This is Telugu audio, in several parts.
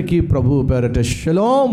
అందరికీ ప్రభు పేరట షలోం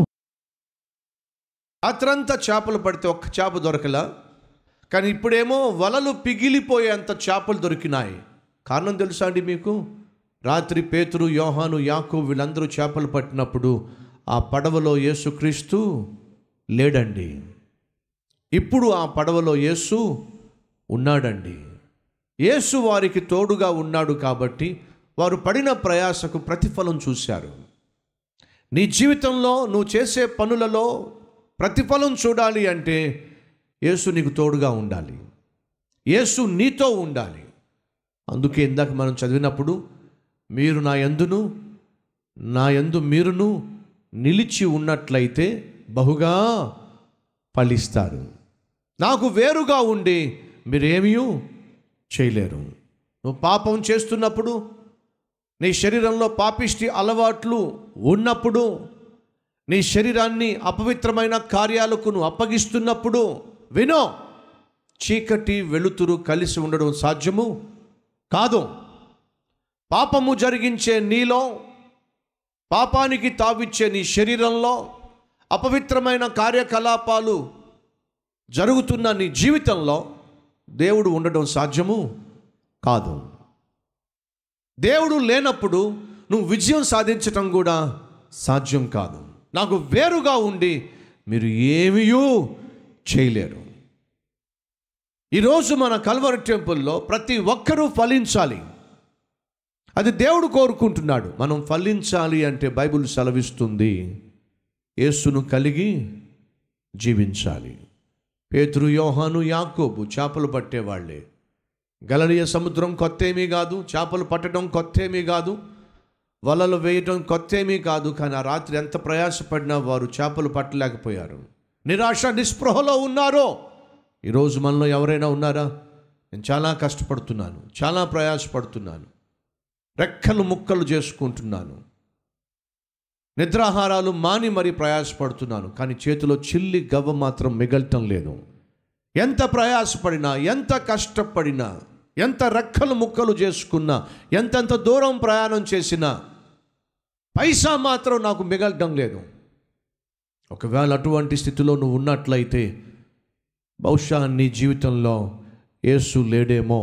రాత్రంతా చేపలు పడితే ఒక్క చేప దొరకలా కానీ ఇప్పుడేమో వలలు పిగిలిపోయేంత చేపలు దొరికినాయి కారణం తెలుసా అండి మీకు రాత్రి పేతురు యోహాను యాకు వీళ్ళందరూ చేపలు పట్టినప్పుడు ఆ పడవలో యేసుక్రీస్తు లేడండి ఇప్పుడు ఆ పడవలో యేసు ఉన్నాడండి యేసు వారికి తోడుగా ఉన్నాడు కాబట్టి వారు పడిన ప్రయాసకు ప్రతిఫలం చూశారు నీ జీవితంలో నువ్వు చేసే పనులలో ప్రతిఫలం చూడాలి అంటే యేసు నీకు తోడుగా ఉండాలి యేసు నీతో ఉండాలి అందుకే ఇందాక మనం చదివినప్పుడు మీరు నా యందును నా యందు మీరును నిలిచి ఉన్నట్లయితే బహుగా ఫలిస్తారు నాకు వేరుగా ఉండి మీరేమీ చేయలేరు నువ్వు పాపం చేస్తున్నప్పుడు నీ శరీరంలో పాపిష్టి అలవాట్లు ఉన్నప్పుడు నీ శరీరాన్ని అపవిత్రమైన కార్యాలకు నువ్వు అప్పగిస్తున్నప్పుడు వినో చీకటి వెలుతురు కలిసి ఉండడం సాధ్యము కాదు పాపము జరిగించే నీలో పాపానికి తావిచ్చే నీ శరీరంలో అపవిత్రమైన కార్యకలాపాలు జరుగుతున్న నీ జీవితంలో దేవుడు ఉండడం సాధ్యము కాదు దేవుడు లేనప్పుడు నువ్వు విజయం సాధించటం కూడా సాధ్యం కాదు నాకు వేరుగా ఉండి మీరు ఏమీయూ చేయలేరు ఈరోజు మన కల్వరి టెంపుల్లో ప్రతి ఒక్కరూ ఫలించాలి అది దేవుడు కోరుకుంటున్నాడు మనం ఫలించాలి అంటే బైబిల్ సెలవిస్తుంది యేసును కలిగి జీవించాలి పేతురు యోహాను యాకోబు చేపలు పట్టేవాళ్లే గలలియ సముద్రం కొత్త ఏమీ కాదు చేపలు పట్టడం కొత్త ఏమీ కాదు వలలు వేయటం కొత్త ఏమీ కాదు కానీ ఆ రాత్రి ఎంత ప్రయాసపడినా వారు చేపలు పట్టలేకపోయారు నిరాశ నిస్పృహలో ఉన్నారో ఈరోజు మనలో ఎవరైనా ఉన్నారా నేను చాలా కష్టపడుతున్నాను చాలా ప్రయాసపడుతున్నాను రెక్కలు ముక్కలు చేసుకుంటున్నాను నిద్రాహారాలు మాని మరీ ప్రయాసపడుతున్నాను కానీ చేతిలో చిల్లి గవ్వ మాత్రం మిగలటం లేదు ఎంత ప్రయాసపడినా ఎంత కష్టపడినా ఎంత రెక్కలు ముక్కలు చేసుకున్నా ఎంతెంత దూరం ప్రయాణం చేసినా పైసా మాత్రం నాకు మిగలటం లేదు ఒకవేళ అటువంటి స్థితిలో నువ్వు ఉన్నట్లయితే బహుశా నీ జీవితంలో యేసు లేడేమో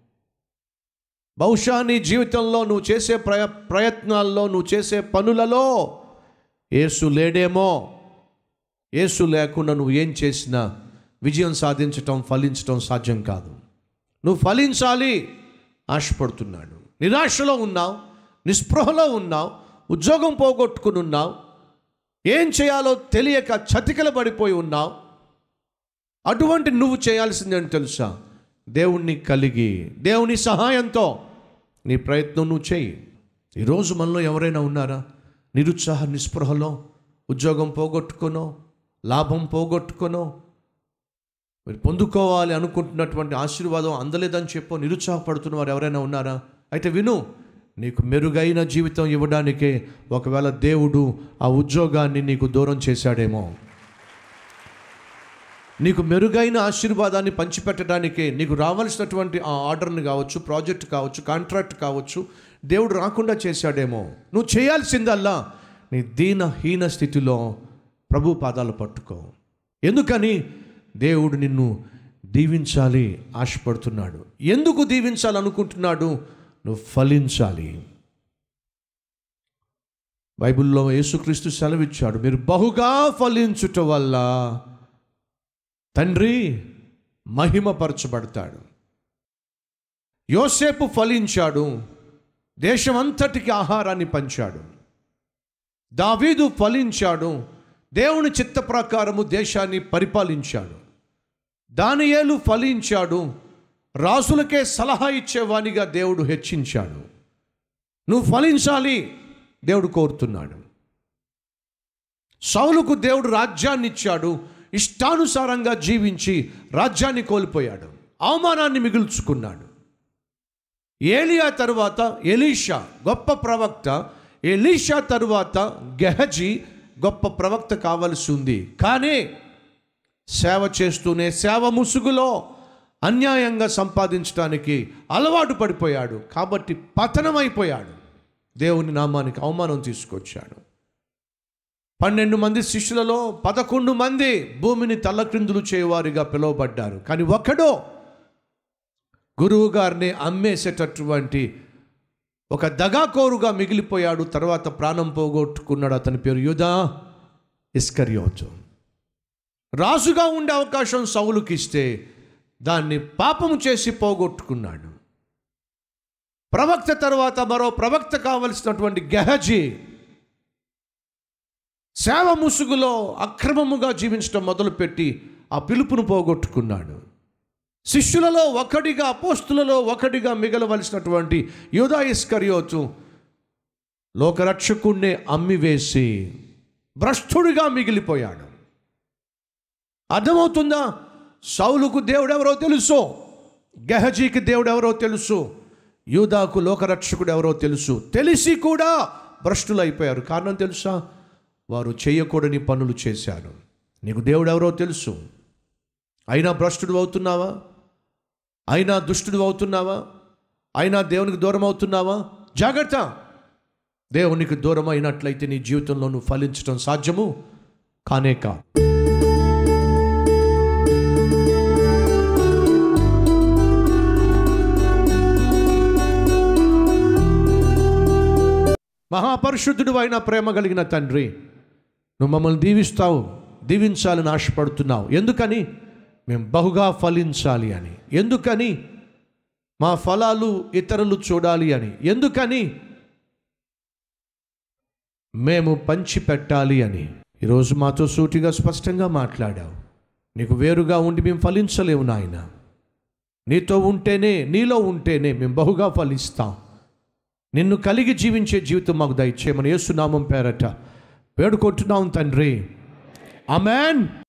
బహుశా నీ జీవితంలో నువ్వు చేసే ప్రయ ప్రయత్నాల్లో నువ్వు చేసే పనులలో యేసు లేడేమో యేసు లేకుండా నువ్వు ఏం చేసినా విజయం సాధించటం ఫలించటం సాధ్యం కాదు నువ్వు ఫలించాలి ఆశపడుతున్నాడు నిరాశలో ఉన్నావు నిస్పృహలో ఉన్నావు ఉద్యోగం పోగొట్టుకుని ఉన్నావు ఏం చేయాలో తెలియక చతికిల పడిపోయి ఉన్నావు అటువంటి నువ్వు చేయాల్సిందేంటి తెలుసా దేవుణ్ణి కలిగి దేవుని సహాయంతో నీ ప్రయత్నం నువ్వు చేయి ఈరోజు మనలో ఎవరైనా ఉన్నారా నిరుత్సాహ నిస్పృహలో ఉద్యోగం పోగొట్టుకునో లాభం పోగొట్టుకునో మీరు పొందుకోవాలి అనుకుంటున్నటువంటి ఆశీర్వాదం అందలేదని చెప్పో నిరుత్సాహపడుతున్న వారు ఎవరైనా ఉన్నారా అయితే విను నీకు మెరుగైన జీవితం ఇవ్వడానికే ఒకవేళ దేవుడు ఆ ఉద్యోగాన్ని నీకు దూరం చేశాడేమో నీకు మెరుగైన ఆశీర్వాదాన్ని పంచిపెట్టడానికే నీకు రావాల్సినటువంటి ఆ ఆర్డర్ని కావచ్చు ప్రాజెక్ట్ కావచ్చు కాంట్రాక్ట్ కావచ్చు దేవుడు రాకుండా చేశాడేమో నువ్వు చేయాల్సిందల్లా నీ దీనహీన స్థితిలో ప్రభు పాదాలు పట్టుకో ఎందుకని దేవుడు నిన్ను దీవించాలి ఆశపడుతున్నాడు ఎందుకు దీవించాలనుకుంటున్నాడు నువ్వు ఫలించాలి బైబిల్లో యేసుక్రీస్తు సెలవిచ్చాడు మీరు బహుగా ఫలించుట వల్ల తండ్రి మహిమపరచబడతాడు యోసేపు ఫలించాడు దేశమంతటికి ఆహారాన్ని పంచాడు దావీదు ఫలించాడు దేవుని చిత్త ప్రకారము దేశాన్ని పరిపాలించాడు దానియేలు ఫలించాడు రాజులకే సలహా ఇచ్చేవానిగా దేవుడు హెచ్చించాడు నువ్వు ఫలించాలి దేవుడు కోరుతున్నాడు సౌలుకు దేవుడు రాజ్యాన్ని ఇచ్చాడు ఇష్టానుసారంగా జీవించి రాజ్యాన్ని కోల్పోయాడు అవమానాన్ని మిగుల్చుకున్నాడు ఏలియా తరువాత ఎలీషా గొప్ప ప్రవక్త ఎలీషా తరువాత గెహజీ గొప్ప ప్రవక్త కావలసి ఉంది కానీ సేవ చేస్తూనే సేవ ముసుగులో అన్యాయంగా సంపాదించడానికి అలవాటు పడిపోయాడు కాబట్టి పతనమైపోయాడు దేవుని నామానికి అవమానం తీసుకొచ్చాడు పన్నెండు మంది శిష్యులలో పదకొండు మంది భూమిని తల్లక్రిందులు చేయవారిగా పిలువబడ్డారు కానీ ఒక్కడో గురువు గారిని అమ్మేసేటటువంటి ఒక దగాకోరుగా మిగిలిపోయాడు తర్వాత ప్రాణం పోగొట్టుకున్నాడు అతని పేరు యుధా ఇస్కర్యోతు రాజుగా ఉండే అవకాశం సౌలుకి ఇస్తే దాన్ని పాపము చేసి పోగొట్టుకున్నాడు ప్రవక్త తర్వాత మరో ప్రవక్త కావలసినటువంటి గెహజీ సేవ ముసుగులో అక్రమముగా జీవించడం మొదలుపెట్టి ఆ పిలుపును పోగొట్టుకున్నాడు శిష్యులలో ఒకటిగా అపోస్తులలో ఒకటిగా మిగలవలసినటువంటి యోధా ఇస్కరియోతు లోకరక్షకుణ్ణి అమ్మివేసి భ్రష్టుడిగా మిగిలిపోయాడు అర్థమవుతుందా సౌలుకు దేవుడు ఎవరో తెలుసు గెహజీకి దేవుడు ఎవరో తెలుసు యూదాకు లోకరక్షకుడు ఎవరో తెలుసు తెలిసి కూడా భ్రష్టులైపోయారు కారణం తెలుసా వారు చేయకూడని పనులు చేశారు నీకు దేవుడు ఎవరో తెలుసు అయినా భ్రష్టుడు అవుతున్నావా అయినా దుష్టుడు అవుతున్నావా అయినా దేవునికి దూరం అవుతున్నావా జాగ్రత్త దేవునికి దూరం అయినట్లయితే నీ జీవితంలో నువ్వు ఫలించడం సాధ్యము కానే కా మహాపరిశుద్ధుడు అయిన ప్రేమ కలిగిన తండ్రి నువ్వు మమ్మల్ని దీవిస్తావు దీవించాలని ఆశపడుతున్నావు ఎందుకని మేము బహుగా ఫలించాలి అని ఎందుకని మా ఫలాలు ఇతరులు చూడాలి అని ఎందుకని మేము పంచిపెట్టాలి అని ఈరోజు మాతో సూటిగా స్పష్టంగా మాట్లాడావు నీకు వేరుగా ఉండి మేము ఫలించలేము నాయన నీతో ఉంటేనే నీలో ఉంటేనే మేము బహుగా ఫలిస్తాం నిన్ను కలిగి జీవించే జీవితం మాకు దయచేయమని యేసునామం పేరట వేడుకుంటున్నాం తండ్రి అమెన్